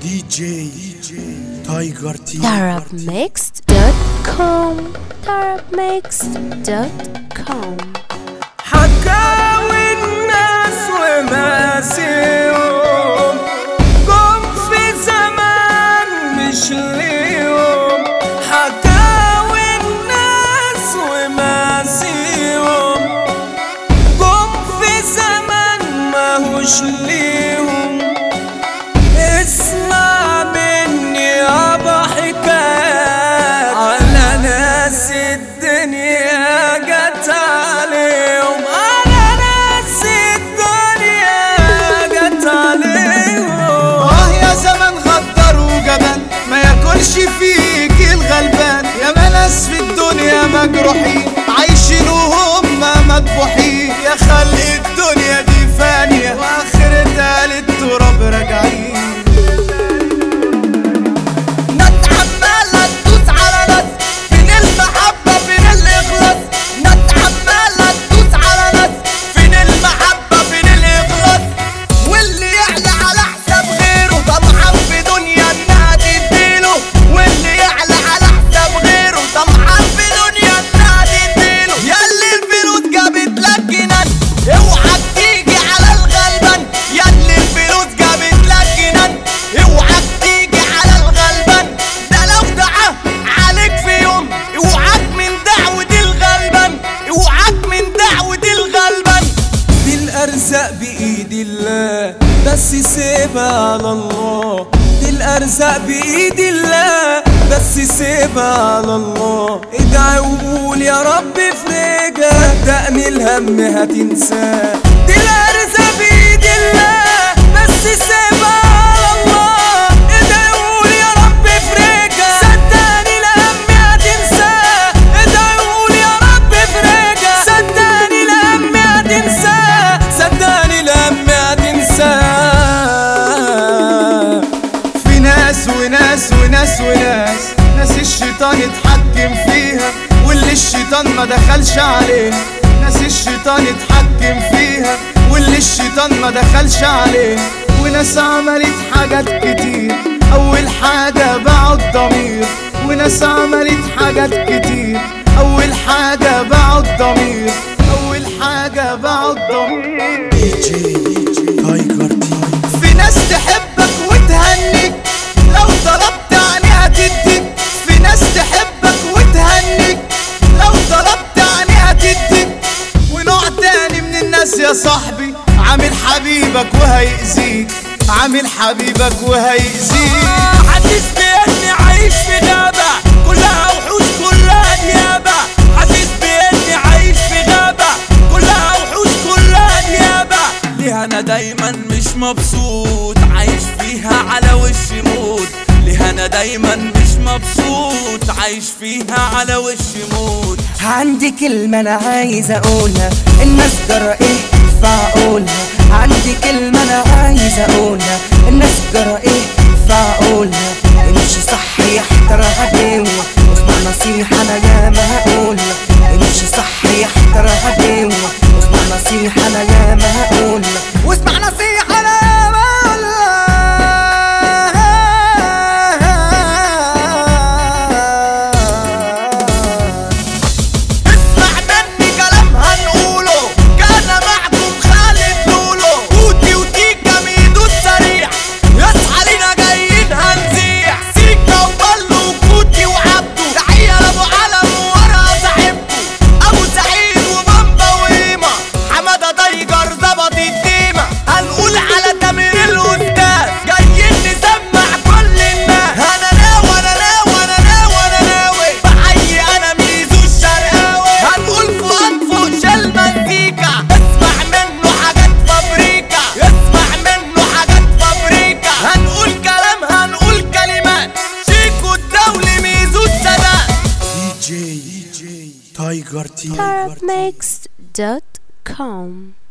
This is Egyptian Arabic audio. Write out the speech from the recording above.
دي جي تايجر تي Arabmixed.com Arabmixed.com حكاوي الناس وماسيهم جم في زمان مش ليهم حكاوي الناس وماسيهم جم في زمان ماهوش ليهم اسمع مني يابا حكايات على ناس الدنيا جت عليهم على ناس الدنيا جت عليهم اه يا زمان غدر وجبان ما ياكلش فيك الغلبان يا ما ناس في الدنيا مجروحين عايشين وهم مذبوحين يا خلق الدنيا دي فانية واخرتها للتراب راجعين ناس عمالة تدوس على ناس فين المحبة فين الإخلاص ناس عمالة تدوس على ناس فين المحبة فين الإخلاص واللي يعلى على حساب غيره طمعان في دنيا انها تديله واللي يعلى على حساب غيره طمعان في دنيا انها تديله ياللي الفلوس جابت لك جنان اوعى تيجي على الغلبان ياللي الفلوس جابت لك جنان اوعى تيجي على الغلبان ده لو دعا عليك في يوم اوعاك من دعوة الغلبان اوعاك من دعوة الغلبان دي الأرزاق بإيد الله بس سيبها على الله دي الأرزاق بإيد الله بس سيبها على الله ادعي وقول يا رب فرجها صدقني الهم هتنساه دي الأرزاق بإيد الله بس سيبها على الله ادعي وقول يا رب فرجها صدقني الهم هتنساه ادعي وقول يا رب فرجها صدقني الهم هتنساه صدقني الهم هتنساه في ناس وناس وناس وناس ناس الشيطان اتحكم فيها واللي الشيطان ما دخلش عليه ناس الشيطان اتحكم فيها واللي الشيطان ما دخلش عليه وناس عملت حاجات كتير اول حاجة باعوا الضمير وناس عملت حاجات كتير اول حاجة باعوا الضمير اول حاجة باعوا الضمير دي جي تايجر تي في ناس تحبك وتهنيك لو طلبت عليها تديك في ناس تحبك وتهنيك لو طلبت عليها تديك ونوع تاني من الناس يا صاحبي عامل حبيبك وهيأذيك عامل حبيبك وهيأذيك حاسس باني عايش في غابة كلها وحوش كلها نيابة حاسس باني عايش في غابة كلها وحوش كلها نيابة ليه انا دايما مش مبسوط عايش فيها على وش موت ليه انا دايما مش مبسوط عايش فيها على وش موت عندي كلمة أنا عايز أقولها الناس جرى إيه فأقولها عندي كلمة أنا عايز أقولها الناس جرى إيه فأقولها امشي صح يحتر عدوة واسمع نصيحة أنا ياما هقولها امشي صح يحتر عدوة واسمع نصيحة أنا ياما هقولها واسمع نصيحة أنا ياما هقولها اسمع مني كلام هنقوله كان معكم خالد لولو توتي وتيكا ميدو السريع يصحى لينا جايين هنزيع سيكا وبلو وكوتي وعبده تحية لابو علم ورا صاحبكو ابو سعيد وبامبا وهيما حمادة تايجر ظبط الديمة هنقول على تامر الاستاذ جايين نسمع كل الناس انا ناوي انا ناوي انا ناوي انا ناوي بحيي انا ميزو الشرقاوي هنقول في انفوش المزيكا اسمع منه حاجات فابريكا اسمع منه حاجات فابريكا هنقول كلام هنقول كلمات شيكو الدولي ميزو السادات دي جي تايجر تي Arabmixed.com